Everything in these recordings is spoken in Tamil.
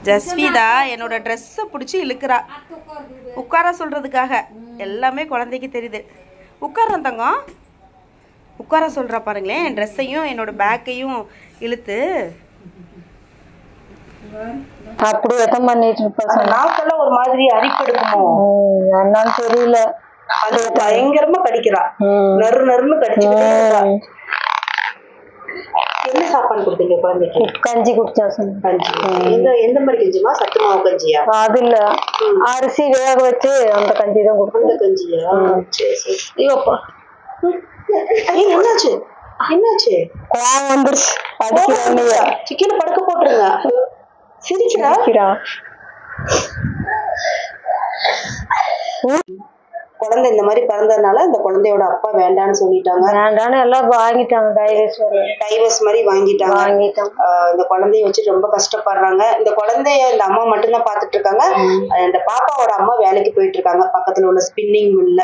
ஜஸ்விதா என்னோட ட்ரெஸ்ஸை பிடிச்சி இழுக்கிறா உட்கார சொல்கிறதுக்காக எல்லாமே குழந்தைக்கு தெரியுது உட்காரம் தங்கம் உட்கார சொல்கிறா பாருங்களேன் என் ட்ரெஸ்ஸையும் என்னோட பேக்கையும் இழுத்து அப்படி எத்தம் பண்ணிட்டு இருப்பா சொன்னா நாக்கெல்லாம் ஒரு மாதிரி அரிப்பெடுக்குமோ ம், என்னன்னு தெரியல அது பயங்கரமா கடிக்கிறா ம். நறு நறுன்னு கடிச்சுக்கிட்டே இருக்கா. ம். என்ன சாப்பாடு கொடுத்தீங்க குழந்தைக்கு கஞ்சி குடிச்சா சொன்ன கஞ்சி எந்த எந்த மாதிரி கஞ்சிமா சத்து மாவு கஞ்சியா அது இல்ல அரிசி வேக வச்சு அந்த கஞ்சி தான் கொடுக்கும் அந்த கஞ்சியா சரி சரி ஐயோப்பா ஏய், என்னாச்சு என்னாச்சு கோவம் வந்துருச்சு அடிக்கிறாங்க சிக்கன படுக்க போட்டுருங்க சிரிக்கிறா அடிக்கிறா குழந்தை இந்த மாதிரி பிறந்ததுனால இந்த குழந்தையோட அப்பா வேண்டான்னு சொல்லிட்டாங்க வேண்டான்னு எல்லாம் வாங்கிட்டாங்க டைவர்ஸ் டைவர்ஸ் மாதிரி வாங்கிட்டாங்க வாங்கிட்டாங்க ஆஹ் இந்த குழந்தைய வச்சு ரொம்ப கஷ்டப்படுறாங்க இந்த குழந்தைய இந்த அம்மா மட்டும்தான் பார்த்துட்டு இருக்காங்க ஆஹ் இந்த பாப்பாவோட அம்மா வேலைக்கு போயிட்டு இருக்காங்க பக்கத்துல உள்ள ஸ்பின்னிங் மில்ல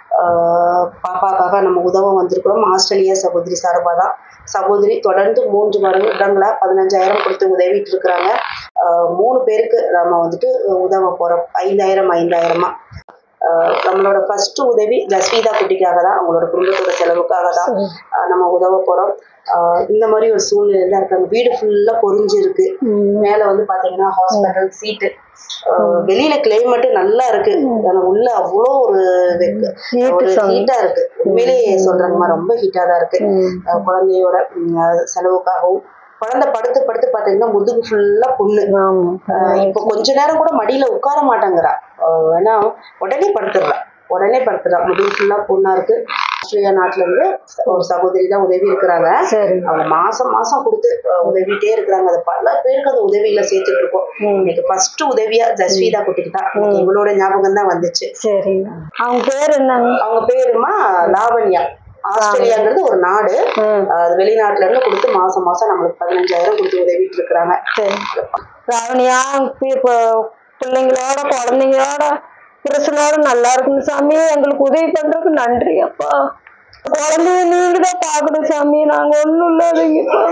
பாப்பாக்காக நம்ம உதவ வந்திருக்கிறோம் ஆஸ்திரேலியா சகோதரி சார்பாக தான் சகோதரி தொடர்ந்து மூன்று வருடங்களா பதினஞ்சாயிரம் கொடுத்து உதவிட்டு இருக்கிறாங்க ஆஹ் மூணு பேருக்கு நம்ம வந்துட்டு உதவ போறோம் ஐந்தாயிரம் ஐந்தாயிரமா ஆஹ் நம்மளோட ஃபர்ஸ்ட் உதவி ஜஸ்வீதா குட்டிக்காக தான் அவங்களோட குடும்பத்தோட செலவுக்காக தான் ஆஹ் நம்ம உதவ போறோம் ஆஹ் இந்த மாதிரி ஒரு சூழ்நிலையில தான் இருக்காங்க வீடு ஃபுல்லா பொறிஞ்சு இருக்கு மேல வந்து பாத்தீங்கன்னா ஹாஸ்பிட்டல் சீட்டு வெளியில கிளைமேட் நல்லா இருக்கு ஆனா உள்ள அவ்வளோ ஒரு வெக்க- ஒரு ஹீட்டா இருக்கு உண்மையிலேயே சொல்றாங்கம்மா ரொம்ப ஹீட்டா தான் இருக்கு ஆஹ் குழந்தையோட உம், ஆஹ் செலவுக்காகவும் குழந்தை படுத்து படுத்து பாத்தீங்கன்னா முதுகு ஃபுல்லா புண்ணு ஆமா ஆஹ் இப்போ கொஞ்ச நேரம் கூட மடியில உட்கார மாட்டேங்கிறா ஆஹ் ஏன்னா உடனே படுத்துடுறா உடனே படுத்துறா முதுகு ஃபுல்லா புண்ணா இருக்கு ஆஸ்திரேலியா நாட்டுல இருந்து ஒரு சகோதரி தான் உதவி இருக்கிறாங்க சரி அவங்க மாசம் மாசம் கொடுத்து ஆஹ் உதவிட்டே இருக்கிறாங்க அது பல பேருக்கு அந்த உதவியில சேர்த்துட்டு இருக்கோம் இன்னைக்கு ஃபர்ஸ்ட் உதவியா ஜஸ்வீதா குட்டிக்கு தான் இன்னைக்கு இவளோட ஞாபகம் தான் வந்துச்சு சரி அவங்க பேர் என்னங்க அவங்க பேருமா லாவண்யா ஆஸ்திரேலியாங்கிறது ஒரு நாடு ம். ஆஹ் அது வெளிநாட்டுல இருந்து கொடுத்து மாசம் மாசம் நம்மளுக்கு பதினஞ்சாயிரம் கொடுத்து உதவிட்டு இருக்கிறாங்க சரி ராவணியா இப்போ பிள்ளைங்களோட குழந்தைங்களோட புருஷனோட நல்லா இருக்கணும் சாமி எங்களுக்கு உதவி பண்றதுக்கு நன்றி அப்பா குழந்தைய நீங்க தான் பாக்கணும் சாமி நாங்க ஒண்ணும் இல்லாதீங்கப்பா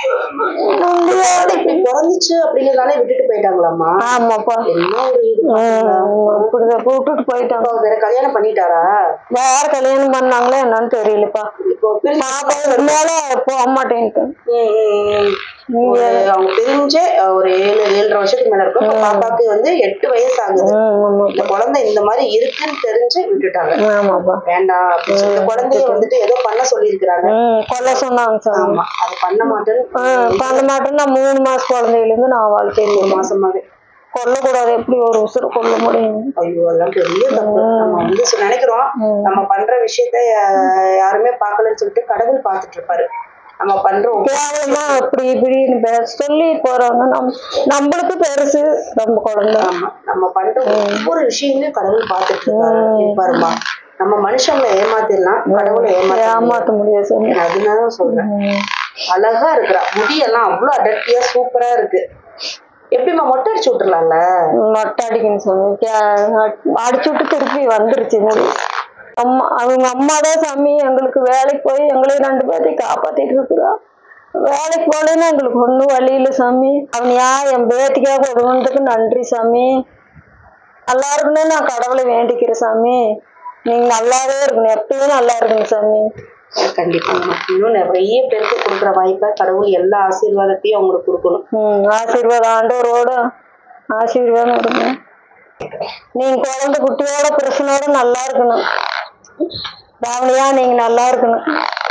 நன்றியோட இப்படி பிறந்துச்சு அப்படிங்கிறதால விட்டுட்டு போயிட்டாங்களாம்மா ஆமாப்பா என்ன ஒரு இது பாத்தீங்களா? ம், அப்படிதான் கூப்பிட்டுட்டு போயிட்டாங்க அப்பா வேற கல்யாணம் பண்ணிட்டாரா வேற கல்யாணம் பண்ணாங்களா என்னன்னு தெரியலப்பா இப்போ பிரிஞ்சு- பாப்பா இருந்தால போக மாட்டேன்ட்டு ம், ம், ம். ஒரு அவங்க பிரிஞ்சு அஹ், ஒரு ஏழு ஏழரை வருஷத்துக்கு மேல இருக்கும் இப்ப பாப்பாக்கு வந்து எட்டு வயசு ஆகுது ம், ஆமா. இந்த குழந்தை இந்த மாதிரி இருக்குன்னு தெரிஞ்சு விட்டுட்டாங்க ஆமாப்பா வேண்டாம் அப்படின்னு சொல்லி இந்த குழந்தைய வந்துட்டு ஏதோ பண்ண சொல்லியிருக்கிறாங்க ம் கொல்ல சொன்னாங்க சாமி ஆமா அது பண்ண மாட்டேன்னு ஆ, பண்ண மாட்டேன் நான் மூணு மாசம் குழந்தையிலேருந்து நான் வாழ்க்கையில் ஒரு மாசமாவே கொல்லக்கூடாது எப்படி ஒரு உசுறு கொல்ல முடியும் ஐயோ அதெல்லாம் பெரிய தப்பு நம்ம வந்து சொ- நினைக்கிறோம் நம்ம பண்ற விஷயத்த யா- யாருமே பார்க்கலன்னு சொல்லிட்டு கடவுள் பார்த்துட்டு இருப்பாரு நம்ம பண்றோம் கேவலமா அப்படி இப்படின்னு பேச சொல்லி போறாங்க நம் நம்மளுக்கு பெருசு நம்ம குழந்தை ஆமா நம்ம பண்ற ஒவ்வொரு விஷயங்களையும் கடவுள் பார்த்துட்டு இருக்காரு இருப்பாருமா நம்ம மனுஷங்களை ஏமாத்திடலாம் கடவுளை ஏமாத்த ஏமாத்த முடியாது சாமி அதனால சொல்றேன் அழகா இருக்கிறா முடியெல்லாம் அவ்வளவு அடர்த்தியா சூப்பரா இருக்கு எப்படிம்மா மொட்டை அடிச்சு விட்டுறலாம்ல மொட்டை அடிக்கணும் சாமி கே- அடிச்சு விட்டு திருப்பி வந்துருச்சு முடி அம்மா அவங்க அம்மா தான் சாமி எங்களுக்கு வேலைக்கு போய் எங்களையும் ரெண்டு பேர்த்தையும் காப்பாத்திட்டு இருக்கிறா வேலைக்கு போகலன்னு எங்களுக்கு ஒன்றும் வழி இல்லை சாமி அவனையா என் பேத்திக்காக உதவுனதுக்கு நன்றி சாமி நல்லா இருக்கணும்னு நான் கடவுளை வேண்டிக்கிறேன் சாமி நீங்க நல்லாவே இருக்கணும் எப்பயும் நல்லா இருக்கணும் சாமி கண்டிப்பா இன்னும் நிறைய பேருக்கு கொடுக்குற வாய்ப்பை கடவுள் எல்லா ஆசீர்வாதத்தையும் அவங்களுக்கு கொடுக்கணும் ம் ஆசீர்வாதம் ஆண்டவரோட ஆசீர்வாதம் இருங்க நீங்க குழந்தை குட்டியோட புருஷனோட நல்லா இருக்கணும் தாவணியா நீங்க நல்லா இருக்கணும்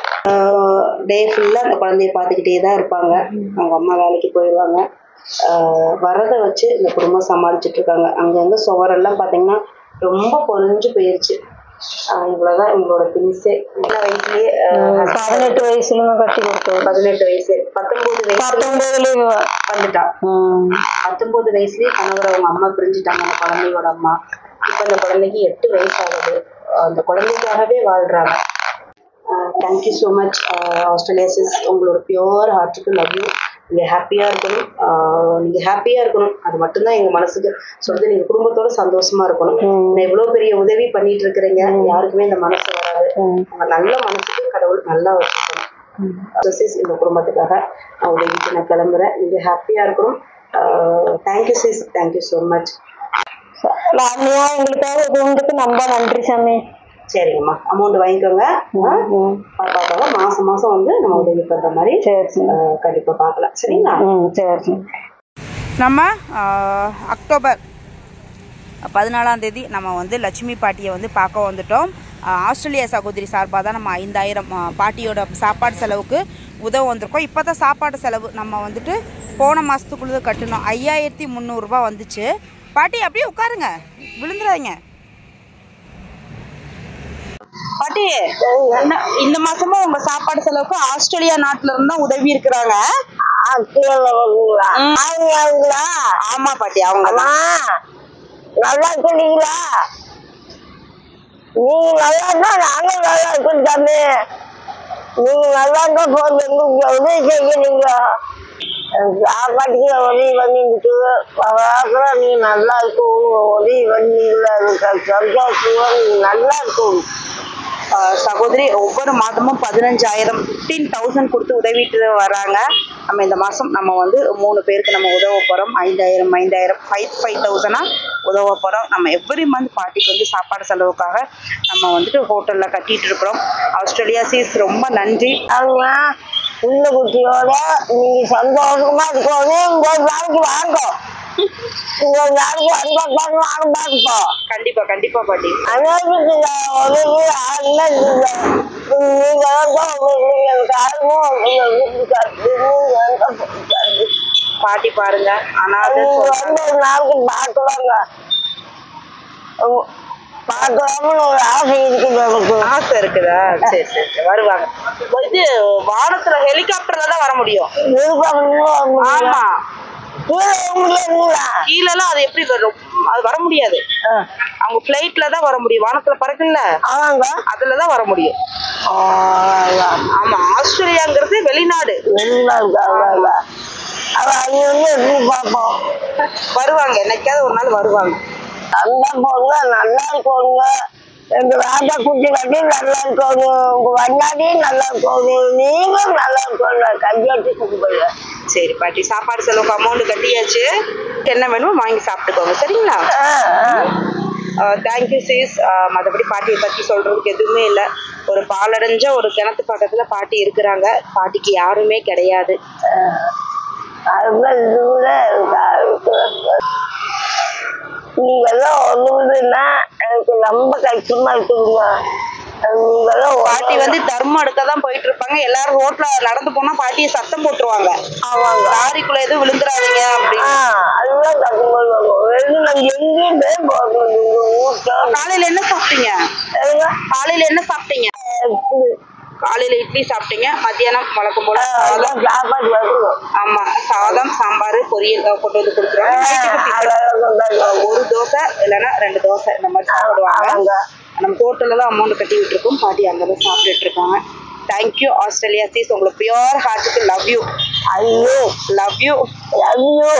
டே ஃபுல்லாக அந்த குழந்தைய பார்த்துக்கிட்டே தான் இருப்பாங்க அவங்க அம்மா வேலைக்கு போயிடுவாங்க ஆஹ் வரதை வச்சு இந்த குடும்பம் சமாளிச்சுட்டு இருக்காங்க அங்கங்க சுவரெல்லாம் பார்த்தீங்கன்னா ரொம்ப பொறிஞ்சு போயிருச்சு ஆஹ் இவ்வளவுதான் இவங்களோட திங்ஸே சின்ன வயசுலயே ஆஹ் பதினெட்டு வயசுல கட்டி கொடுத்தோம் பதினெட்டு வயசு பத்தொன்பது வயசு பத்தொன்பதுலயும் வந்துட்டா பத்தொன்பது வயசுலயே கணவர் அவங்க அம்மா பிரிஞ்சுட்டாங்க அந்த குழந்தையோட அம்மா இப்போ அந்த குழந்தைக்கு எட்டு வயசு ஆகுது அந்த குழந்தைக்காகவே வாழ்றாங்க thank you so much Australia sis உங்களோட பியோர் ஹார்ட்டுக்கு லவ் யூ நீங்கள் ஹாப்பியாக இருக்கணும் நீங்கள் ஹாப்பியாக இருக்கணும் அது மட்டும்தான் எங்கள் மனசுக்கு சொல்றது நீங்கள் குடும்பத்தோட சந்தோஷமா இருக்கணும் நான் இவ்வளோ பெரிய உதவி பண்ணிட்டு இருக்கிறீங்க யாருக்குமே இந்த மனசு வராது உங்க நல்ல மனசுக்கு கடவுள் நல்லா வச்சுக்கணும் ஜஸ்டிஸ் இந்த குடும்பத்துக்காக நான் உதவிட்டு நான் கிளம்புறேன் நீங்கள் ஹாப்பியாக இருக்கணும் thank you sis thank you so much அண்ணியா எங்களுக்காக இதுக்கு ரொம்ப நன்றி சாமி சரிங்கம்மா அமௌண்ட் வாங்கிக்கோங்க ஆ? ம். பாப்பாக்காக மாசம் மாசம் வந்து நம்ம உதவி பண்ற மாதிரி சரி சரி ஆஹ் கண்டிப்பா பார்க்கலாம் சரிங்களா ம் சரி சரி நம்ம ஆஹ், அக்டோபர் பதினாலாம் தேதி நம்ம வந்து லட்சுமி பாட்டியை வந்து பார்க்க வந்துட்டோம் ஆஹ், ஆஸ்திரேலியா சகோதரி சார்பாக தான் நம்ம ஐந்தாயிரம் ஆஹ், பாட்டியோட சாப்பாடு செலவுக்கு உதவ வந்திருக்கோம் இப்போ தான் சாப்பாடு செலவு நம்ம வந்துட்டு போன மாதத்துக்குள்ளது கட்டணும் ஐயாயிரத்தி முந்நூறுரூபா வந்துச்சு பாட்டி அப்படியே உட்காருங்க விழுந்துடாதீங்க பாட்டி என்ன இந்த மாசமும் உங்க சாப்பாடு செலவுக்கு ஆஸ்திரேலியா நாட்டுல இருந்து தான் உதவி இருக்கிறாங்க ஆமா பாட்டி அவங்க நல்லா இருக்கிறீங்களா நீங்க நல்லா இருந்தா நாங்களும் நல்லா இருக்கோம் தம்பி நீங்க நல்லா இருந்தா போதும் எங்களுக்கு உதவி செய்யறீங்க சாப்பாட்டுக்கு உதவி பண்ணிட்டு பரவாயில்ல நீ நல்லா இருக்கும் உதவி பண்ணீங்களா சந்தோஷமா நீங்க நல்லா இருக்கும் ஆஹ் சகோதரி ஒவ்வொரு மாதமும் பதினஞ்சாயிரம் ஃபிஃப்டீன் தௌசண்ட் கொடுத்து உதவிட்டு வராங்க நம்ம இந்த மாதம் நம்ம வந்து மூணு பேருக்கு நம்ம உதவ போகிறோம் ஐந்தாயிரம் ஐந்தாயிரம் ஃபைவ் ஃபைவ் தௌசண்டாக உதவ போகிறோம் நம்ம எவ்ரி மந்த் பாட்டிக்கு வந்து சாப்பாடு செலவுக்காக நம்ம வந்துட்டு ஹோட்டலில் கட்டிட்டு இருக்கிறோம் ஆஸ்திரேலியா சீஸ் ரொம்ப நன்றி அவங்க உள்ள குட்டியோட நீங்க சந்தோஷமா இருக்கணும் இங்க ஒரு நாளைக்கு வாங்க இங்க ஒரு நாளைக்கு வந்தா வாங்க பார்ப்போம் கண்டிப்பாக கண்டிப்பாக பாட்டி அமெரிக்க உதவி ஆளுநர் நீங்க நீங்க தான் உங்க காரணம் உங்க வீட்டுக்காரரு நீங்க தான் போட்டுக்காரு. பாட்டி பாருங்க அனாதை நீங்க சொல்றாங்க. வந்து ஒரு நாளைக்கு பார்க்கலாங்க உங்க- பார்க்கலாம்னு ஒரு ஆசை இருக்குது எனக்கு ஆசை இருக்குதா சரி சரி சரி. வருவாங்க இது வானத்துல ஹெலிகாப்டர்ல தான் வர முடியும் விருப்பம் ஆமா கீழே முடியாதுங்களா கீழெல்லாம் அது எப்படி வரும் அது வர முடியாது அவங்க பிளைட்ல தான் வர முடியும் வானத்துல பறக்குல்ல ஆமாங்க அதுல தான் வர முடியும் ஆமா ஆஸ்திரேலியாங்கிறது வெளிநாடு வெளியில இருக்காங்க அவ அது வந்து எப்படி பார்ப்போம் வருவாங்க என்னைக்காவது ஒரு நாள் வருவாங்க அந்த பொண்ணு நல்லா இருக்கணுங்க எங்க ராஜா குட்டி கட்டி நல்லா இருக்கணும் உங்க வண்ணாடியும் நல்லா இருக்கணும் நீங்களும் நல்லா இருக்கணும் கையாட்டி கும்பிடுங்க சரி பாட்டி சாப்பாடு செலவுக்கு அமௌண்ட் கட்டியாச்சு என்ன வேணுமோ வாங்கி சாப்பிட்டுக்கோங்க சரிங்களா தேங்க்யூ சீஸ் மற்றபடி பாட்டியை பற்றி சொல்கிறதுக்கு எதுவுமே இல்லை ஒரு பாலடைஞ்ச ஒரு கிணத்து பக்கத்தில் பாட்டி இருக்கிறாங்க பாட்டிக்கு யாருமே கிடையாது அதுதான் இதுல நீங்கெல்லாம் ஒண்ணுன்னா எனக்கு ரொம்ப கஷ்டமா இருக்குங்க நீங்கெல்லாம் பாட்டி வந்து தர்மம் எடுக்க தான் போயிட்டு இருப்பாங்க எல்லாரும் ரோட்ல நடந்து போனா பாட்டியை சத்தம் போட்டுருவாங்க ஆமாங்க லாரிக்குள்ள எதுவும் விழுந்துடாதீங்க அப்படின்னு ஆஹ் அதுதான் கஷ்டமா வெறும் நாங்க எங்கேயுமே போகணும் நீங்க ஊட்ட காலையில என்ன சாப்பிட்டீங்க காலையில என்ன சாப்பிட்டீங்க காலையில இட்லி சாப்பிட்டீங்க மத்தியானம் வழக்கம் போல சாதம் சாப்பாடு வரணும் ஆமா சாதம் சாம்பார் பொரியல் அஹ் கொண்டு வந்து கொடுத்துருவாங்க நைட்டுக்கு டிஃபன். ஒரு தோசை இல்லைன்னா ரெண்டு தோசை இந்த மாதிரி சாப்பிடுவாங்க நம்ம ஹோட்டல்ல தான் அமௌண்ட் கட்டி விட்டுருக்கோம் பாட்டி அங்கே தான் சாப்பிட்டுட்டு இருக்காங்க தேங்க்யூ ஆஸ்திரேலியா சீஸ் உங்களுக்கு பியோர் ஹார்ட்டுக்கு லவ் யூ ஐயோ லவ் யூ ஐயோ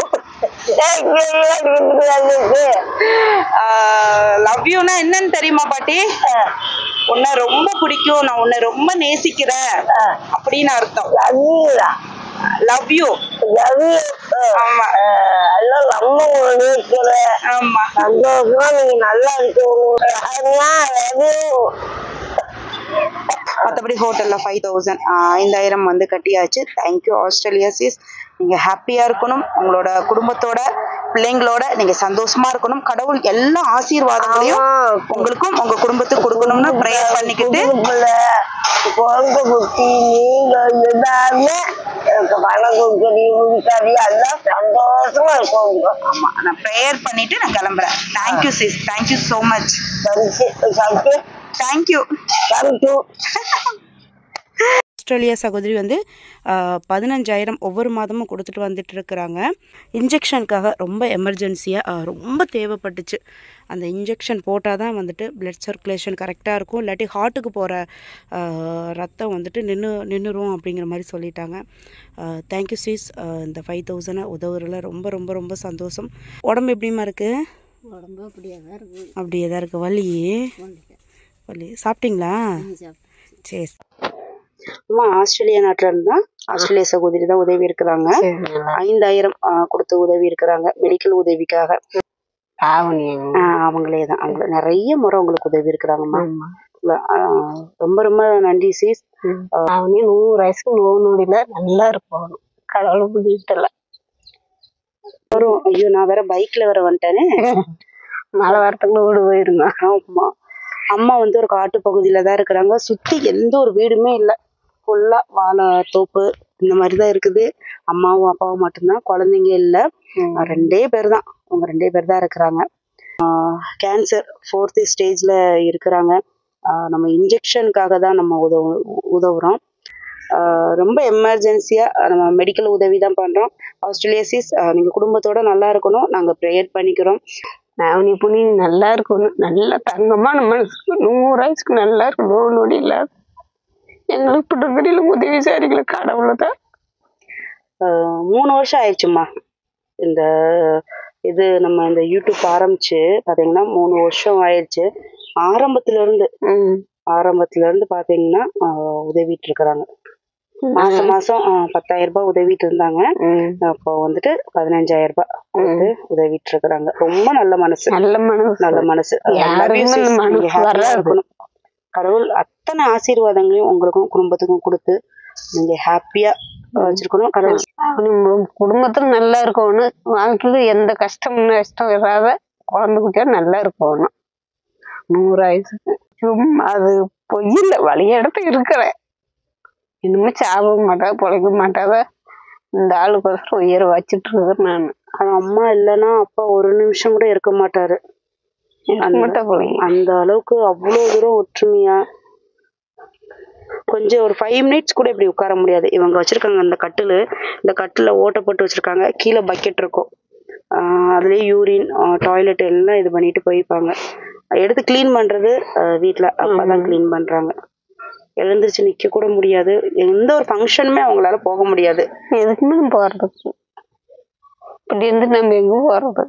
லவ் யூனா என்னன்னு தெரியுமா பாட்டி உன்னை ரொம்ப பிடிக்கும் நான் உன்னை ரொம்ப நேசிக்கிறேன் அப்படின்னு அர்த்தம் ஐயா லவ் யூ ரவி ஆமா எல்லாம் நம்ம நினைக்கிறேன் ஆமா சந்தோஷமா நீங்க நல்லா இருக்கணும் ரவி மற்றபடி ஹோட்டலில் ஃபைவ் தௌசண்ட் ஐந்தாயிரம் வந்து கட்டியாச்சு தேங்க்யூ ஆஸ்திரேலியா சீஸ் நீங்கள் ஹாப்பியாக இருக்கணும் உங்களோட குடும்பத்தோட பிள்ளைங்களோட நீங்கள் சந்தோஷமா இருக்கணும் கடவுள் எல்லா ஆசீர்வாதங்களையும் உங்களுக்கும் உங்க குடும்பத்துக்கு கொடுக்கணும்னு ப்ரேயர் பண்ணிக்கிட்டு குழந்தை குட்டி நீங்க எல்லாருமே எனக்கு பணம் கொடுக்குறீங்க முடிக்காதீங்க எல்லாம் சந்தோஷமா இருக்கோங்க ஆமா நான் ப்ரேயர் பண்ணிட்டு நான் கிளம்புறேன் thank you sis thank you so much சரி சரி தேங்க்யூ தேங்க்யூ ஆஸ்திரேலியா சகோதரி வந்து ஆஹ், பதினஞ்சாயிரம் ஒவ்வொரு மாதமும் கொடுத்துட்டு வந்துட்டு இருக்கிறாங்க இன்ஜெக்ஷனுக்காக ரொம்ப எமர்ஜென்சியாக ரொம்ப தேவைப்பட்டுச்சு அந்த இன்ஜெக்ஷன் போட்டால் தான் வந்துட்டு பிளட் சர்க்குலேஷன் கரெக்டாக இருக்கும் இல்லாட்டி ஹார்ட்டுக்கு போகிற ரத்தம் வந்துட்டு நின்று நின்றுரும் அப்படிங்கிற மாதிரி சொல்லிட்டாங்க தேங்க்யூ சீஸ் இந்த ஃபைவ் தௌசண்டை உதவுறதுல ரொம்ப ரொம்ப ரொம்ப சந்தோஷம் உடம்பு எப்படிமா இருக்குது உடம்பு அப்படியே தான் இருக்கு அப்படியே தான் இருக்குது வலி வலி சாப்பிட்டீங்களா சரி அம்மா ஆஸ்திரேலியா நாட்டுல இருந்து தான் ஆஸ்திரேலிய சகோதரி தான் உதவி இருக்கிறாங்க ஐந்தாயிரம் ஆஹ், கொடுத்து உதவி இருக்கிறாங்க மெடிக்கல் உதவிக்காக ஆவணி ஆஹ், அவங்களே தான் அவங்க நிறைய முறை உங்களுக்கு உதவி இருக்கிறாங்கம்மா ஆமா ஆஹ், ரொம்ப ரொம்ப நன்றி சீஸ் ஆவணி நூறு வயசுக்கு நோய் நொடியில நல்லா இருக்கணும் கடவுள் வீட்டுல வரும் ஐயோ நான் வேற பைக்ல வேற வந்துட்டேனே மழை வரத்துக்குள்ள ஓடி போயிருங்க ஆமா அம்மா வந்து ஒரு காட்டு பகுதியில தான் இருக்கிறாங்க சுத்தி எந்த ஒரு வீடுமே இல்லை ஃபுல்லா வாழை தோப்பு இந்த மாதிரி தான் இருக்குது அம்மாவும் அப்பாவும் மட்டும்தான் குழந்தைங்க இல்லை ரெண்டே பேர் தான் அவங்க ரெண்டே பேர் தான் இருக்கிறாங்க கேன்சர் ஃபோர்த் ஸ்டேஜ்ல இருக்கிறாங்க ஆஹ் நம்ம இன்ஜெக்ஷனுக்காக தான் நம்ம உதவு உதவுறோம் ஆஹ் ரொம்ப எமர்ஜென்சியா நம்ம மெடிக்கல் உதவி தான் பண்றோம் ஆஸ்திரேலியாசிஸ் நீங்க குடும்பத்தோட நல்லா இருக்கணும் நாங்க ப்ரேயர் பண்ணிக்கிறோம் ஆவணி புனி நல்லா இருக்கணும் நல்ல தங்கமான மனசுக்கு நூறு வயசுக்கு நல்லா இருக்கும் நோய் நொடி இல்லாத எங்களுக்கு பிடிக்கடியில உதவி செய்றீங்களே கடவுளை தான் ஆஹ் மூணு வருஷம் ஆயிடுச்சும்மா இந்த இது நம்ம இந்த யூடியூப் ஆரம்பிச்சு பாத்தீங்கன்னா மூணு வருஷம் ஆயிடுச்சு ஆரம்பத்துல இருந்து ம் ஆரம்பத்துல இருந்து பாத்தீங்கன்னா ஆஹ் உதவிட்டு இருக்கிறாங்க மாசம் மாசம் ஆஹ் பத்தாயிரம் ரூபாய் உதவிட்டு இருந்தாங்க ம் அப்போ வந்துட்டு பதினஞ்சாயிரம் ரூபாய் கொடுத்து உதவிட்டு இருக்கிறாங்க ரொம்ப நல்ல மனசு நல்ல மனசு நல்ல மனசு யாருக்குமே Love you, இந்த sis. மனசு நீங்க happy ஆ வராது. இருக்கணும். கடவுள் அத்தனை ஆசீர்வாதங்களையும் உங்களுக்கும் குடும்பத்துக்கும் கொடுத்து நீங்க ஹாப்பியா வச்சிருக்கணும் கடவுள் நம்ம குடும்பத்துல நல்லா இருக்கணும் வாழ்க்கையில எந்த கஷ்டம் நஷ்டம் வராத குழந்தை குட்டியா நல்லா இருக்கணும் நூறு வயசுக்கு சும்மா அது பொய்யில்ல வழிய இடத்துல இருக்கிறேன் இனிமே சாப்பிட மாட்டாத பொழைக்க மாட்டாத இந்த ஆளுக்கோசரம் உயிரை வச்சிட்டு இருக்கிறேன் நான் அது அம்மா இல்லைன்னா அப்பா ஒரு நிமிஷம் கூட இருக்க மாட்டாரு மட்டும் பிள்ளைங்க அந்த அளவுக்கு அவ்வளவு தூரம் ஒற்றுமையா கொஞ்சம் ஒரு ஃபைவ் மினிட்ஸ் கூட இப்படி உட்கார முடியாது இவங்க வச்சிருக்காங்க அந்த கட்டில் இந்த கட்டில் ஓட்டை போட்டு வச்சிருக்காங்க கீழே பக்கெட் இருக்கும் ஆஹ் அதுலயே யூரின் டாய்லெட் எல்லாம் இது பண்ணிட்டு போய்ப்பாங்க எடுத்து க்ளீன் பண்றது ஆஹ் வீட்ல அப்பா தான் க்ளீன் பண்றாங்க எழுந்திருச்சு நிக்க கூட முடியாது எந்த ஒரு ஃபங்க்ஷனுமே அவங்களால போக முடியாது எதுக்குமே நம்ம போறதுக்கு இப்படி இருந்து நம்ம எங்க போறது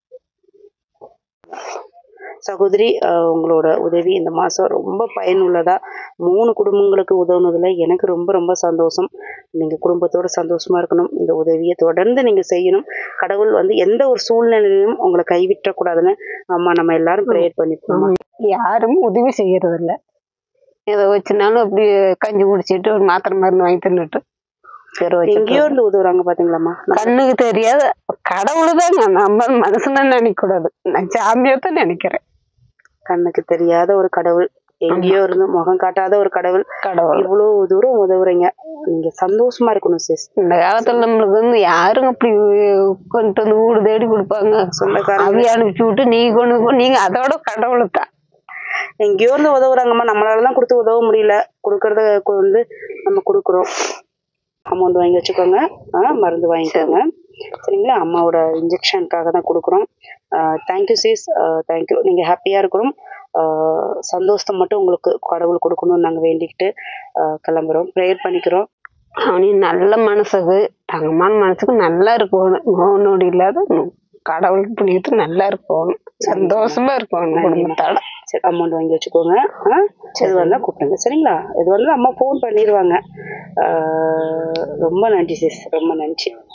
சகோதரி ஆஹ் உங்களோட உதவி இந்த மாசம் ரொம்ப பயனுள்ளதா மூணு குடும்பங்களுக்கு உதவுனதுல எனக்கு ரொம்ப ரொம்ப சந்தோஷம் நீங்க குடும்பத்தோட சந்தோஷமா இருக்கணும் இந்த உதவியை தொடர்ந்து நீங்க செய்யணும் கடவுள் வந்து எந்த ஒரு சூழ்நிலையிலும் உங்களை கைவிட்ட கூடாதுன்னு அம்மா நம்ம எல்லாரும் ப்ரேயர் பண்ணிப்போம் யாரும் உதவி செய்யறது இல்ல ஏதோ வச்சுனாலும் அப்படி கஞ்சி குடிச்சிட்டு ஒரு மாத்திரை மருந்து வாங்கி தின்னுட்டு சரி வச்சு எங்கேயோ இருந்து உதவுறாங்க பாத்தீங்களாம்மா கண்ணுக்கு தெரியாத கடவுள் தாங்க நம்ம மனுஷனா நினைக்க கூடாது நான் சாமியை தான் நினைக்கிறேன் கண்ணுக்கு தெரியாத ஒரு கடவுள் எங்கேயோ இருந்து முகம் காட்டாத ஒரு கடவுள் கடவுள் இவ்வளவு தூரம் உதவுறீங்க நீங்க சந்தோஷமா இருக்கணும் சிஸ் இந்த காலத்துல நம்மளுக்கு வந்து யாருங்க அப்படி கொண்டு வந்து வீடு தேடி கொடுப்பாங்க சொந்தக்காரங்க அவைய அனுப்பிச்சு விட்டு நீ கொண்டு போ நீங்க அதோட கடவுள் தான் எங்கேயோ இருந்து உதவுறாங்கம்மா நம்மளாலதான் கொடுத்து உதவ முடியல கொடுக்கறத கு- வந்து நம்ம கொடுக்குறோம் அமௌண்ட் வாங்கி வச்சுக்கோங்க ஆ, மருந்து வாங்கிக்கோங்க சரிங்களா அம்மாவோட இன்ஜெக்ஷனுக்காக தான் கொடுக்குறோம் தேங்க்யூ சீஸ் தேங்க்யூ நீங்க ஹாப்பியா இருக்கணும் ஆ, சந்தோஷத்தை மட்டும் உங்களுக்கு கடவுள் கொடுக்கணும்னு நாங்க வேண்டிக்கிட்டு ஆ, கிளம்புறோம் ப்ரேயர் பண்ணிக்கிறோம் அவனையும் நல்ல மனசுக்கு தங்கமான மனசுக்கு நல்லா இருக்கணும் நோய் நொடி இல்லாத நு- கடவுளுக்கு புண்ணியத்துக்கு நல்லா இருக்கணும் சந்தோஷமா இருக்கணும் குடும்பத்தோட சரி அமௌண்ட் வாங்கி வச்சுக்கோங்க ஆ எது வந்தால் கூப்பிடுங்க சரிங்களா எது வந்தாலும் அம்மா ஃபோன் பண்ணிடுவாங்க ஆ, ரொம்ப நன்றி சிஸ் ரொம்ப நன்றி